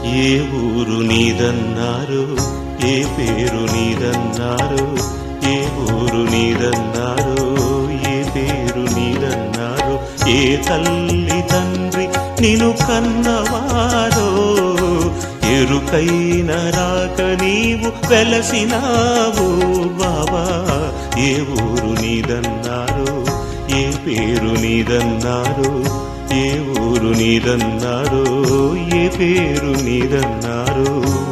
ఏ ఊరు నీదన్నారు ఏ పేరు నీదన్నారు ఏ ఊరు నీదన్నారు ఏ పేరు నీదన్నారు ఏ తల్లి తండ్రి నిను కన్నవారో ఎరుకైన రాక నీవు వెలసినావు బాబా ఏ ఊరు నీదన్నారు ఏ పేరు నీదన్నారు ఏ ఊరు నీదన్నారు ఏ పేరు నీదన్నారు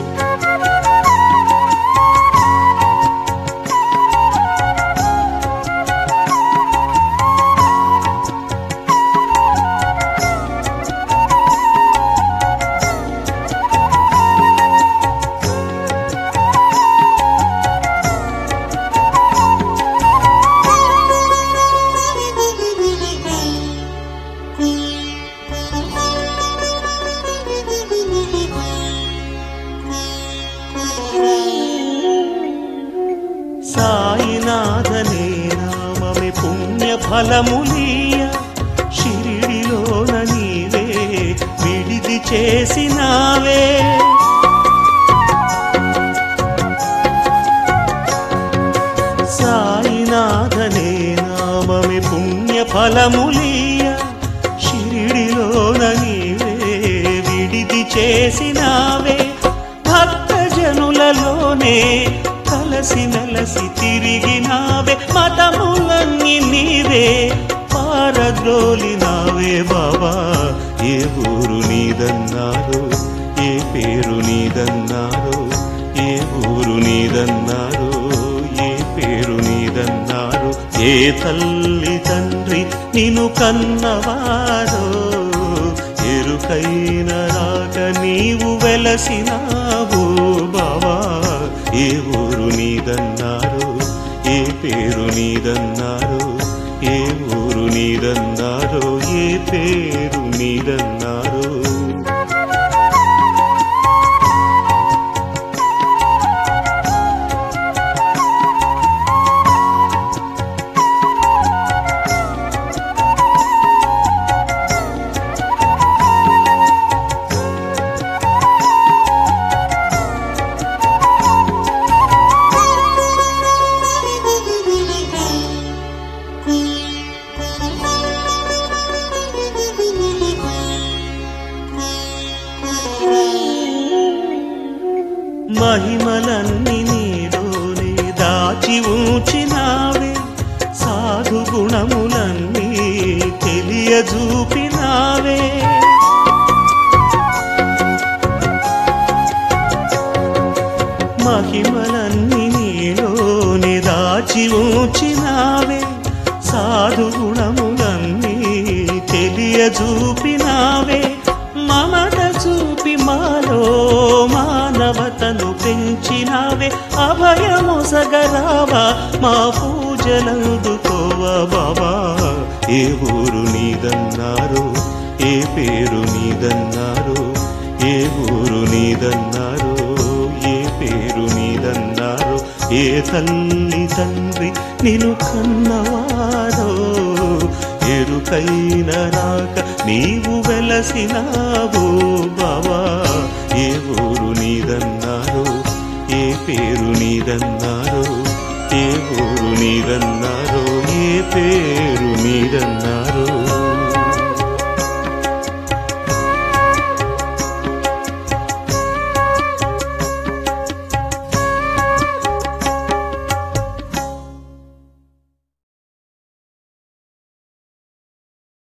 సాయినాథనే నామమే పుణ్య ఫలములీయ షిరిడిలోన నీవే విడిది చేసినావే సాయినాథనే నామమే పుణ్య ఫలములీయ షిరిడిలోన నీవే విడిది చేసినావే భక్త జనులలోనే కలసి మెలసి తిరిగినావే మతములన్నీ నీవే పారద్రోలినావే బాబా ఏ ఊరు నీదన్నారు ఏ పేరు నీదన్నారు ఏ ఊరు నీదన్నారు ఏ పేరు నీదన్నారు ఏ తల్లి తండ్రి నిను కన్నవారో ఎరుకైన రాక నీవు వెలసినావు బావా ఏ ఊరు నీదన్నారు ఏ పేరు నీదన్నారు ఏ ఊరు నీదన్నారు ఏ పేరు నీదన్నారు మహిమలన్నీ నీలోనే దాచి ఉంచినావే సాధు గుణములన్నీ తెలియజూపినావే మహిమలన్నీ నీలోనే దాచి ఉంచినావే సాధు గుణములన్నీ తెలియజూపినావే మమత చూపి మాలో మానవతను పెంచినావే అభయమొసగరావా మా పూజలందుకోవా బాబా ఏ ఊరు నీదన్నారు ఏ పేరు నీదన్నారు ఏ ఊరు నీదన్నారు ఏ పేరు నీదన్నారు ఏ తల్లి తండ్రి నిను కన్నవారో ఎరుకైన రాక నీవు వెలసినావు బావా ఏ ఊరు నీదన్నారు ఏ పేరు నీదన్నారు ఏ ఊరు నీదన్నారు ఏ పేరు నీదన్నారు